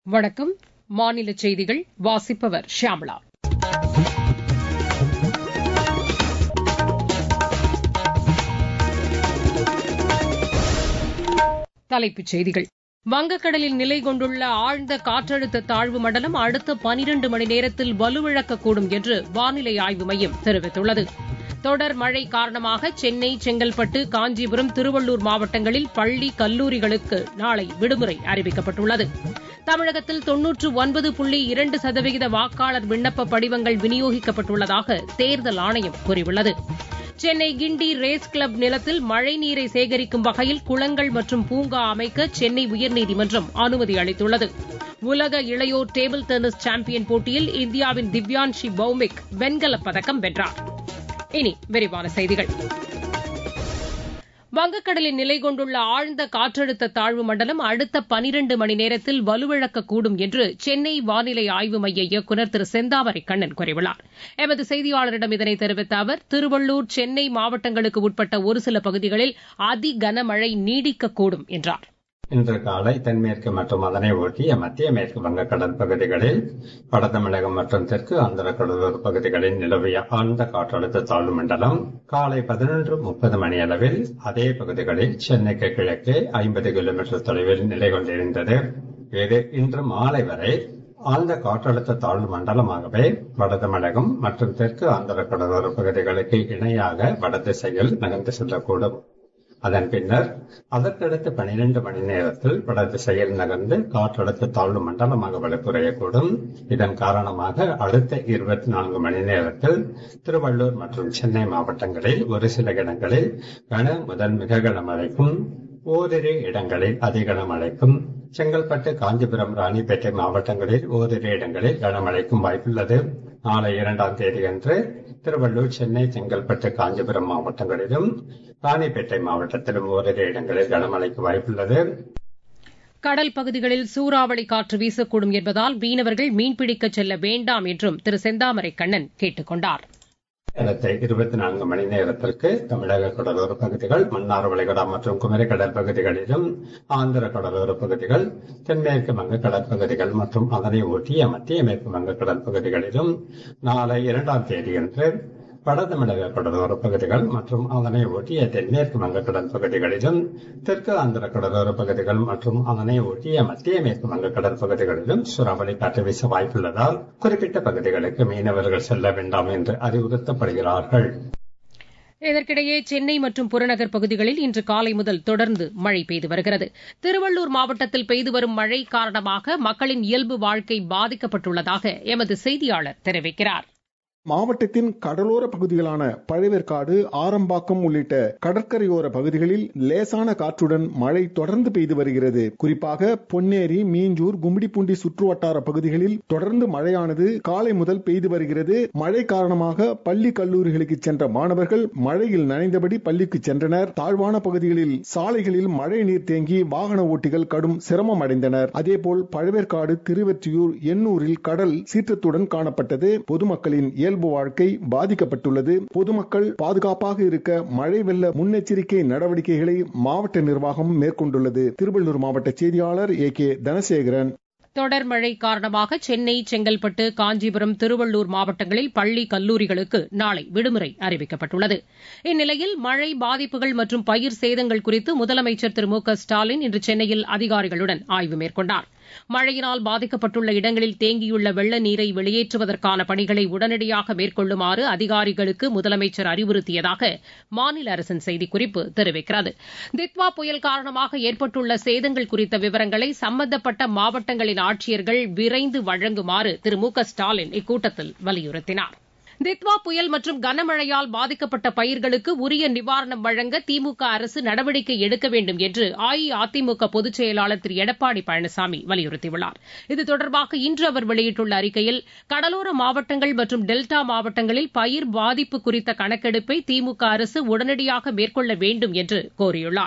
வணக்கம் மாநில செய்திகள் வாசிப்பவர் ஷியாமளா தலைப்புச் செய்திகள் வங்கக்கடலில் நிலை கொண்டுள்ள ஆழ்ந்த காற்றழுத்த தாழ்வு மண்டலம் அடுத்த பனிரண்டு மணி நேரத்தில் வலுவிழக்கக்கூடும் என்று வானிலை ஆய்வு மையம் தெரிவித்துள்ளது தொடர் மழை காரணமாக சென்னை செங்கல்பட்டு காஞ்சிபுரம் திருவள்ளூர் மாவட்டங்களில் பள்ளி கல்லூரிகளுக்கு நாளை விடுமுறை அறிவிக்கப்பட்டுள்ளது தமிழகத்தில் தொன்னூற்று ஒன்பது புள்ளி இரண்டு சதவீத வாக்காளர் விண்ணப்ப படிவங்கள் விநியோகிக்கப்பட்டுள்ளதாக தேர்தல் ஆணையம் கூறியுள்ளது சென்னை கிண்டி ரேஸ் கிளப் நிலத்தில் மழைநீரை சேகரிக்கும் வகையில் குளங்கள் மற்றும் பூங்கா அமைக்க சென்னை உயர்நீதிமன்றம் அனுமதி அளித்துள்ளது உலக இளையோர் டேபிள் டென்னிஸ் சாம்பியன் போட்டியில் இந்தியாவின் திவ்யான்ஷி பௌமிக் வெண்கலப் பதக்கம் வென்றார் இனி விரிவான செய்திகள் வங்கக்கடலில் நிலை கொண்டுள்ள ஆழ்ந்த காற்றழுத்த தாழ்வு மண்டலம் அடுத்த பனிரண்டு மணி நேரத்தில் வலுவிழக்கக்கூடும் என்று சென்னை வானிலை ஆய்வு மைய இயக்குநர் திரு செந்தாமரை கண்ணன் கூறியுள்ளார் எமது செய்தியாளரிடம் இதனை தெரிவித்த அவர் திருவள்ளூர் சென்னை மாவட்டங்களுக்கு உட்பட்ட ஒரு சில பகுதிகளில் அதி கனமழை நீடிக்கக்கூடும் என்றார் இன்று காலை தென்மேற்கு மற்றும் அதனை ஒட்டிய மத்திய மேற்கு வங்கக்கடல் பகுதிகளில் வட தமிழகம் மற்றும் தெற்கு ஆந்திர கடலோர பகுதிகளில் நிலவிய ஆழ்ந்த காற்றழுத்த தாழ்வு மண்டலம் காலை பதினொன்று முப்பது மணியளவில் அதே பகுதிகளில் சென்னைக்கு கிழக்கே ஐம்பது கிலோமீட்டர் தொலைவில் நிலை கொண்டிருந்தது இது இன்று மாலை வரை ஆழ்ந்த காற்றழுத்த தாழ்வு மண்டலமாகவே வட தமிழகம் மற்றும் தெற்கு ஆந்திர கடலோர பகுதிகளுக்கு இணையாக வட திசையில் நகர்ந்து செல்லக்கூடும் அதன் பின்னர் அதற்கடுத்த பனிரெண்டு மணி நேரத்தில் வட திசையில் நகர்ந்து காற்றழுத்த தாழ்வு மண்டலமாக வலுக்குறையக்கூடும் இதன் காரணமாக அடுத்த இருபத்தி நான்கு மணி நேரத்தில் திருவள்ளூர் மற்றும் சென்னை மாவட்டங்களில் ஒரு சில இடங்களில் கன முதல் மிக கனமழைக்கும் ஓரிரு இடங்களில் அதி கனமழைக்கும் செங்கல்பட்டு காஞ்சிபுரம் ராணிப்பேட்டை மாவட்டங்களில் ஓரிரு இடங்களில் கனமழைக்கும் வாய்ப்புள்ளது நாளை இரண்டாம் தேதியன்று திருவள்ளூர் சென்னை செங்கல்பட்டு காஞ்சிபுரம் மாவட்டங்களிலும் ராணிப்பேட்டை மாவட்டத்திலும் ஓரிரு இடங்களில் கனமழைக்கு வாய்ப்புள்ளது கடல் பகுதிகளில் சூறாவளி காற்று வீசக்கூடும் என்பதால் மீனவர்கள் மீன்பிடிக்க செல்ல வேண்டாம் என்றும் திரு செந்தாமரை கண்ணன் கேட்டுக் கொண்டார் அடுத்த இருபத்தி நான்கு மணி நேரத்திற்கு தமிழக கடலோர பகுதிகள் மன்னார் வளைகுடா மற்றும் குமரி கடல் பகுதிகளிலும் ஆந்திர கடலோர பகுதிகள் தென்மேற்கு வங்க கடற்பகுதிகள் மற்றும் அதனை ஒட்டிய மத்திய மேற்கு வங்க கடல் பகுதிகளிலும் நாளை இரண்டாம் தேதியன்று வட தமிழக கடலோர பகுதிகள் மற்றும் அதனை ஒட்டிய தென்மேற்கு வங்கக்கடல் பகுதிகளிலும் தெற்கு ஆந்திர கடலோர பகுதிகள் மற்றும் அதனை ஒட்டிய மத்திய மேற்கு வங்கக்கடல் பகுதிகளிலும் சூறாவளி காற்று வீச வாய்ப்புள்ளதால் குறிப்பிட்ட பகுதிகளுக்கு மீனவர்கள் செல்ல வேண்டாம் என்று அறிவுறுத்தப்படுகிறார்கள் இதற்கிடையே சென்னை மற்றும் புறநகர் பகுதிகளில் இன்று காலை முதல் தொடர்ந்து மழை பெய்து வருகிறது திருவள்ளூர் மாவட்டத்தில் பெய்து வரும் மழை காரணமாக மக்களின் இயல்பு வாழ்க்கை பாதிக்கப்பட்டுள்ளதாக எமது செய்தியாளர் தெரிவிக்கிறார் மாவட்டத்தின் கடலோர பகுதிகளான பழவேற்காடு ஆரம்பாக்கம் உள்ளிட்ட கடற்கரையோர பகுதிகளில் லேசான காற்றுடன் மழை தொடர்ந்து பெய்து வருகிறது குறிப்பாக பொன்னேரி மீஞ்சூர் கும்மிடிப்பூண்டி சுற்றுவட்டார பகுதிகளில் தொடர்ந்து மழையானது காலை முதல் பெய்து வருகிறது மழை காரணமாக பள்ளி கல்லூரிகளுக்கு சென்ற மாணவர்கள் மழையில் நனைந்தபடி பள்ளிக்கு சென்றனர் தாழ்வான பகுதிகளில் சாலைகளில் மழை நீர் தேங்கி வாகன ஓட்டிகள் கடும் சிரமம் அடைந்தனர் அதேபோல் பழவேற்காடு திருவெற்றியூர் எண்ணூரில் கடல் சீற்றத்துடன் காணப்பட்டது பொதுமக்களின் இயல்பு வாழ்க்கை பாதிக்கப்பட்டுள்ளது பொதுமக்கள் பாதுகாப்பாக இருக்க மழை வெள்ள முன்னெச்சரிக்கை நடவடிக்கைகளை மாவட்ட நிர்வாகம் மேற்கொண்டுள்ளது திருவள்ளூர் மாவட்ட செய்தியாளர் ஏ கே தனசேகரன் தொடர் மழை காரணமாக சென்னை செங்கல்பட்டு காஞ்சிபுரம் திருவள்ளூர் மாவட்டங்களில் பள்ளி கல்லூரிகளுக்கு நாளை விடுமுறை அறிவிக்கப்பட்டுள்ளது இந்நிலையில் மழை பாதிப்புகள் மற்றும் பயிர் சேதங்கள் குறித்து முதலமைச்சர் திரு மு க ஸ்டாலின் இன்று சென்னையில் அதிகாரிகளுடன் ஆய்வு மேற்கொண்டார் மழையினால் பாதிக்கப்பட்டுள்ள இடங்களில் தேங்கியுள்ள வெள்ள நீரை வெளியேற்றுவதற்கான பணிகளை உடனடியாக மேற்கொள்ளுமாறு அதிகாரிகளுக்கு முதலமைச்சர் அறிவுறுத்தியதாக மாநில அரசின் செய்திக்குறிப்பு தெரிவிக்கிறது தித்வா புயல் காரணமாக ஏற்பட்டுள்ள சேதங்கள் குறித்த விவரங்களை சம்பந்தப்பட்ட மாவட்டங்களின் ஆட்சியர்கள் விரைந்து வழங்குமாறு திரு மு க ஸ்டாலின் இக்கூட்டத்தில் வலியுறுத்தினார் தித்வா புயல் மற்றும் கனமழையால் பாதிக்கப்பட்ட பயிர்களுக்கு உரிய நிவாரணம் வழங்க திமுக அரசு நடவடிக்கை எடுக்க வேண்டும் என்று அஇஅதிமுக பொதுச் செயலாளர் திரு எடப்பாடி பழனிசாமி வலியுறுத்தியுள்ளார் இது தொடர்பாக இன்று அவர் வெளியிட்டுள்ள அறிக்கையில் கடலோர மாவட்டங்கள் மற்றும் டெல்டா மாவட்டங்களில் பயிர் பாதிப்பு குறித்த கணக்கெடுப்பை திமுக அரசு உடனடியாக மேற்கொள்ள வேண்டும் என்று கோரியுள்ளார்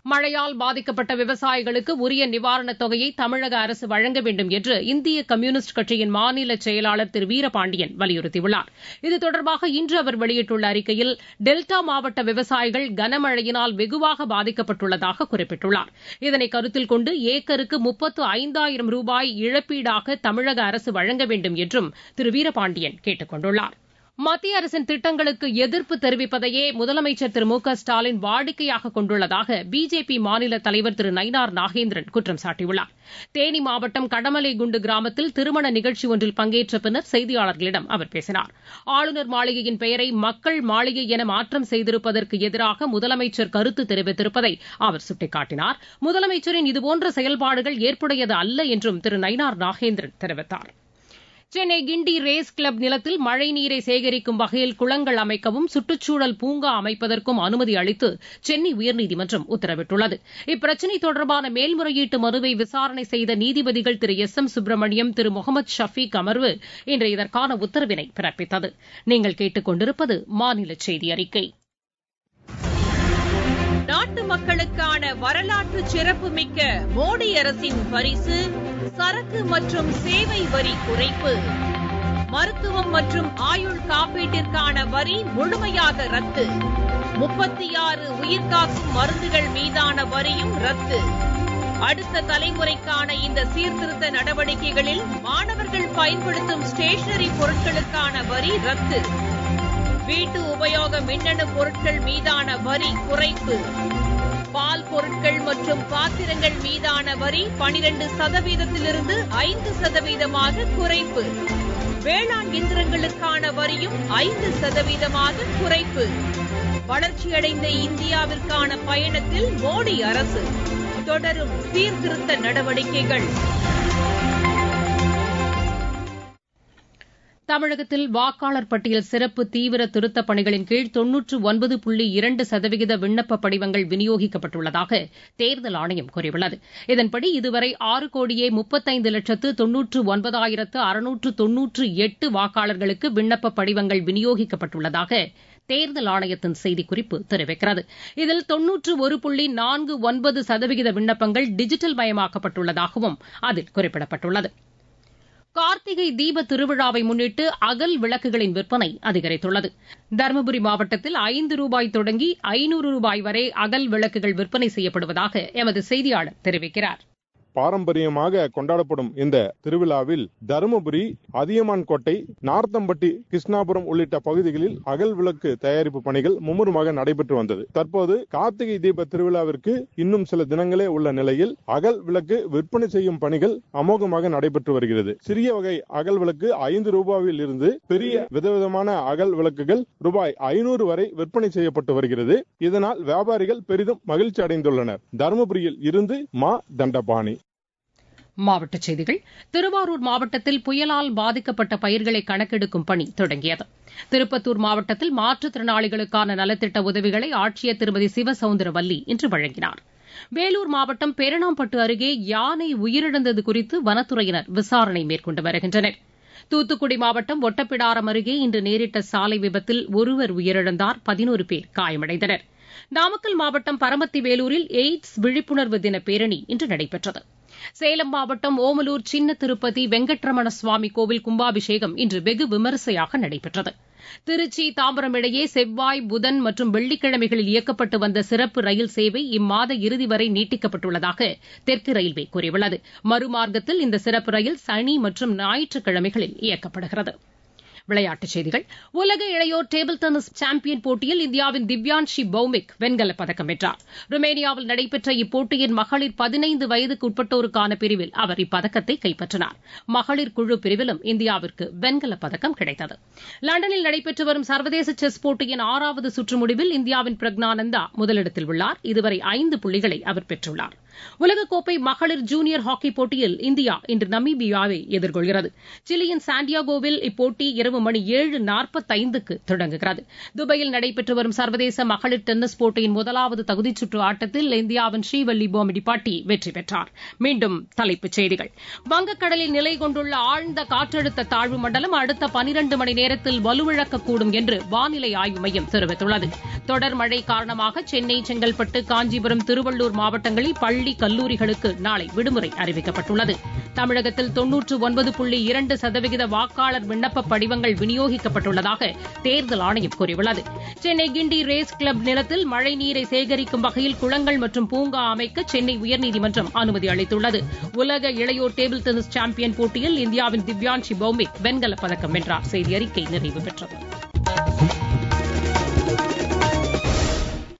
மழையால் பாதிக்கப்பட்ட விவசாயிகளுக்கு உரிய நிவாரணத் தொகையை தமிழக அரசு வழங்க வேண்டும் என்று இந்திய கம்யூனிஸ்ட் கட்சியின் மாநில செயலாளர் திரு வீரபாண்டியன் வலியுறுத்தியுள்ளார் இது தொடர்பாக இன்று அவர் வெளியிட்டுள்ள அறிக்கையில் டெல்டா மாவட்ட விவசாயிகள் கனமழையினால் வெகுவாக பாதிக்கப்பட்டுள்ளதாக குறிப்பிட்டுள்ளார் இதனை கருத்தில் கொண்டு ஏக்கருக்கு முப்பத்து ஐந்தாயிரம் ரூபாய் இழப்பீடாக தமிழக அரசு வழங்க வேண்டும் என்றும் திரு வீரபாண்டியன் கேட்டுக் கொண்டுள்ளார் மத்திய அரசின் திட்டங்களுக்கு எதிர்ப்பு தெரிவிப்பதையே முதலமைச்சர் திரு மு க ஸ்டாலின் வாடிக்கையாக கொண்டுள்ளதாக பிஜேபி மாநில தலைவர் திரு நயினார் நாகேந்திரன் குற்றம் சாட்டியுள்ளார் தேனி மாவட்டம் கடமலைகுண்டு கிராமத்தில் திருமண நிகழ்ச்சி ஒன்றில் பங்கேற்ற பின்னர் செய்தியாளர்களிடம் அவர் பேசினார் ஆளுநர் மாளிகையின் பெயரை மக்கள் மாளிகை என மாற்றம் செய்திருப்பதற்கு எதிராக முதலமைச்சர் கருத்து தெரிவித்திருப்பதை அவர் சுட்டிக்காட்டினார் முதலமைச்சரின் இதுபோன்ற செயல்பாடுகள் ஏற்புடையது அல்ல என்றும் திரு நயினார் நாகேந்திரன் தெரிவித்தாா் சென்னை கிண்டி ரேஸ் கிளப் நிலத்தில் மழைநீரை சேகரிக்கும் வகையில் குளங்கள் அமைக்கவும் சுற்றுச்சூழல் பூங்கா அமைப்பதற்கும் அனுமதி அளித்து சென்னை உயர்நீதிமன்றம் உத்தரவிட்டுள்ளது இப்பிரச்சினை தொடர்பான மேல்முறையீட்டு மனுவை விசாரணை செய்த நீதிபதிகள் திரு எஸ் எம் சுப்பிரமணியம் திரு முகமது ஷபீக் அமர்வு இன்று இதற்கான உத்தரவினை பிறப்பித்தது நீங்கள் கேட்டுக் கொண்டிருப்பது மாநில செய்தி அறிக்கை நாட்டு மக்களுக்கான வரலாற்று சிறப்புமிக்க மோடி அரசின் பரிசு சரக்கு மற்றும் சேவை வரி குறைப்பு மருத்துவம் மற்றும் ஆயுள் காப்பீட்டிற்கான வரி முழுமையாக ரத்து முப்பத்தி ஆறு உயிர்காக்கும் மருந்துகள் மீதான வரியும் ரத்து அடுத்த தலைமுறைக்கான இந்த சீர்திருத்த நடவடிக்கைகளில் மாணவர்கள் பயன்படுத்தும் ஸ்டேஷனரி பொருட்களுக்கான வரி ரத்து வீட்டு உபயோக மின்னணு பொருட்கள் மீதான வரி குறைப்பு பால் பொருட்கள் மற்றும் பாத்திரங்கள் மீதான வரி பனிரெண்டு சதவீதத்திலிருந்து ஐந்து சதவீதமாக குறைப்பு வேளாண் இயந்திரங்களுக்கான வரியும் ஐந்து சதவீதமாக குறைப்பு வளர்ச்சியடைந்த இந்தியாவிற்கான பயணத்தில் மோடி அரசு தொடரும் சீர்திருத்த நடவடிக்கைகள் தமிழகத்தில் வாக்காளர் பட்டியல் சிறப்பு தீவிர திருத்தப் பணிகளின் கீழ் தொன்னூற்று ஒன்பது புள்ளி இரண்டு சதவிகித விண்ணப்ப படிவங்கள் விநியோகிக்கப்பட்டுள்ளதாக தேர்தல் ஆணையம் கூறியுள்ளது இதன்படி இதுவரை ஆறு கோடியே முப்பத்தைந்து லட்சத்து தொன்னூற்று ஒன்பதாயிரத்து அறுநூற்று தொன்னூற்று எட்டு வாக்காளர்களுக்கு விண்ணப்ப படிவங்கள் விநியோகிக்கப்பட்டுள்ளதாக தேர்தல் ஆணையத்தின் செய்திக்குறிப்பு தெரிவிக்கிறது இதில் தொன்னூற்று ஒரு புள்ளி நான்கு ஒன்பது சதவிகித விண்ணப்பங்கள் டிஜிட்டல் மயமாக்கப்பட்டுள்ளதாகவும் அதில் குறிப்பிடப்பட்டுள்ளது கார்த்திகை தீப திருவிழாவை முன்னிட்டு அகல் விளக்குகளின் விற்பனை அதிகரித்துள்ளது தருமபுரி மாவட்டத்தில் ஐந்து ரூபாய் தொடங்கி ஐநூறு ரூபாய் வரை அகல் விளக்குகள் விற்பனை செய்யப்படுவதாக எமது செய்தியாளர் தெரிவிக்கிறார் பாரம்பரியமாக கொண்டாடப்படும் இந்த திருவிழாவில் தருமபுரி அதியமான் கோட்டை நார்த்தம்பட்டி கிருஷ்ணாபுரம் உள்ளிட்ட பகுதிகளில் அகல் விளக்கு தயாரிப்பு பணிகள் மும்முரமாக நடைபெற்று வந்தது தற்போது கார்த்திகை தீப திருவிழாவிற்கு இன்னும் சில தினங்களே உள்ள நிலையில் அகல் விளக்கு விற்பனை செய்யும் பணிகள் அமோகமாக நடைபெற்று வருகிறது சிறிய வகை அகல் விளக்கு ஐந்து ரூபாயில் இருந்து பெரிய விதவிதமான அகல் விளக்குகள் ரூபாய் ஐநூறு வரை விற்பனை செய்யப்பட்டு வருகிறது இதனால் வியாபாரிகள் பெரிதும் மகிழ்ச்சி அடைந்துள்ளனர் தருமபுரியில் இருந்து மா தண்டபாணி மாவட்டச் செய்திகள் திருவாரூர் மாவட்டத்தில் புயலால் பாதிக்கப்பட்ட பயிர்களை கணக்கெடுக்கும் பணி தொடங்கியது திருப்பத்தூர் மாவட்டத்தில் மாற்றுத்திறனாளிகளுக்கான நலத்திட்ட உதவிகளை ஆட்சியர் திருமதி சிவசவுந்தரவல்லி இன்று வழங்கினார் வேலூர் மாவட்டம் பெரணாம்பட்டு அருகே யானை உயிரிழந்தது குறித்து வனத்துறையினர் விசாரணை மேற்கொண்டு வருகின்றனர் தூத்துக்குடி மாவட்டம் ஒட்டப்பிடாரம் அருகே இன்று நேரிட்ட சாலை விபத்தில் ஒருவர் உயிரிழந்தார் பதினோரு பேர் காயமடைந்தனர் நாமக்கல் மாவட்டம் பரமத்தி வேலூரில் எய்ட்ஸ் விழிப்புணர்வு தின பேரணி இன்று நடைபெற்றது சேலம் மாவட்டம் ஓமலூர் சின்ன திருப்பதி வெங்கட்ரமண சுவாமி கோவில் கும்பாபிஷேகம் இன்று வெகு விமரிசையாக நடைபெற்றது திருச்சி தாம்பரம் இடையே செவ்வாய் புதன் மற்றும் வெள்ளிக்கிழமைகளில் இயக்கப்பட்டு வந்த சிறப்பு ரயில் சேவை இம்மாத இறுதி வரை நீட்டிக்கப்பட்டுள்ளதாக தெற்கு ரயில்வே கூறியுள்ளது மறுமார்க்கத்தில் இந்த சிறப்பு ரயில் சனி மற்றும் ஞாயிற்றுக்கிழமைகளில் இயக்கப்படுகிறது விளையாட்டுச் செய்திகள் உலக இளையோர் டேபிள் டென்னிஸ் சாம்பியன் போட்டியில் இந்தியாவின் திவ்யான்ஷி பௌமிக் வெண்கலப் பதக்கம் வென்றார் ருமேனியாவில் நடைபெற்ற இப்போட்டியின் மகளிர் பதினைந்து வயதுக்கு உட்பட்டோருக்கான பிரிவில் அவர் இப்பதக்கத்தை கைப்பற்றினார் மகளிர் குழு பிரிவிலும் இந்தியாவிற்கு வெண்கலப் பதக்கம் கிடைத்தது லண்டனில் நடைபெற்று வரும் சர்வதேச செஸ் போட்டியின் ஆறாவது சுற்று முடிவில் இந்தியாவின் பிரக்னானந்தா முதலிடத்தில் உள்ளார் இதுவரை ஐந்து புள்ளிகளை அவர் பெற்றுள்ளார் உலகக்கோப்பை மகளிர் ஜூனியர் ஹாக்கி போட்டியில் இந்தியா இன்று நமீபியாவை எதிர்கொள்கிறது சிலியின் சாண்டியாகோவில் இப்போட்டி இரவு மணி ஏழு நாற்பத்தைந்துக்கு தொடங்குகிறது துபாயில் நடைபெற்று வரும் சர்வதேச மகளிர் டென்னிஸ் போட்டியின் முதலாவது தகுதிச்சுற்று ஆட்டத்தில் இந்தியாவின் ஸ்ரீவல்லி போமிடிப்பாட்டி வெற்றி பெற்றார் மீண்டும் தலைப்புச் செய்திகள் வங்கக்கடலில் நிலை கொண்டுள்ள ஆழ்ந்த காற்றழுத்த தாழ்வு மண்டலம் அடுத்த பனிரண்டு மணி நேரத்தில் வலுவிழக்கக்கூடும் என்று வானிலை ஆய்வு மையம் தெரிவித்துள்ளது தொடர் மழை காரணமாக சென்னை செங்கல்பட்டு காஞ்சிபுரம் திருவள்ளூர் மாவட்டங்களில் பள்ளி கல்லூரிகளுக்கு நாளை விடுமுறை அறிவிக்கப்பட்டுள்ளது தமிழகத்தில் தொன்னூற்று ஒன்பது புள்ளி இரண்டு சதவிகித வாக்காளர் விண்ணப்ப படிவங்கள் விநியோகிக்கப்பட்டுள்ளதாக தேர்தல் ஆணையம் கூறியுள்ளது சென்னை கிண்டி ரேஸ் கிளப் நிலத்தில் மழைநீரை சேகரிக்கும் வகையில் குளங்கள் மற்றும் பூங்கா அமைக்க சென்னை உயர்நீதிமன்றம் அனுமதி அளித்துள்ளது உலக இளையோர் டேபிள் டென்னிஸ் சாம்பியன் போட்டியில் இந்தியாவின் திவ்யான்ஷி பௌமிக் வெண்கலப் பதக்கம் வென்றார் செய்தி அறிக்கை நிறைவு பெற்றது